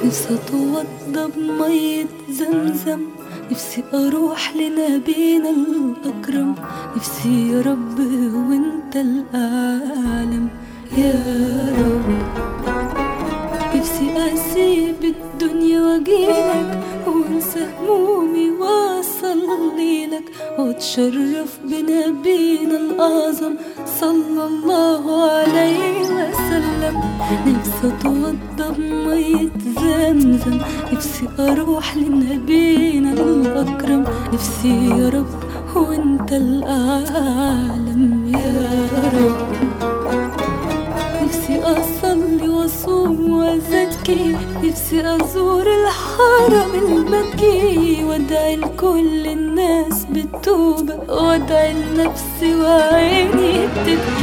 نفسي اتوضى بمية زمزم نفسي اروح لنبينا الاكرم نفسي يا رب وانت الاعلم يا رب نفسي اسيب الدنيا واجيلك وانسى همومي واصلي لك واتشرف بنبينا الاعظم صلى الله عليه وسلم نفسي اتوضى بمية زمزم نفسي اروح لنبينا الاكرم نفسي يا رب وانت الاعلم يا رب نفسي أصلي وأصوم وأزكي نفسي أزور الحرم المكي وأدعي لكل الناس بالتوبة وأدعي لنفسي وعيني تبكي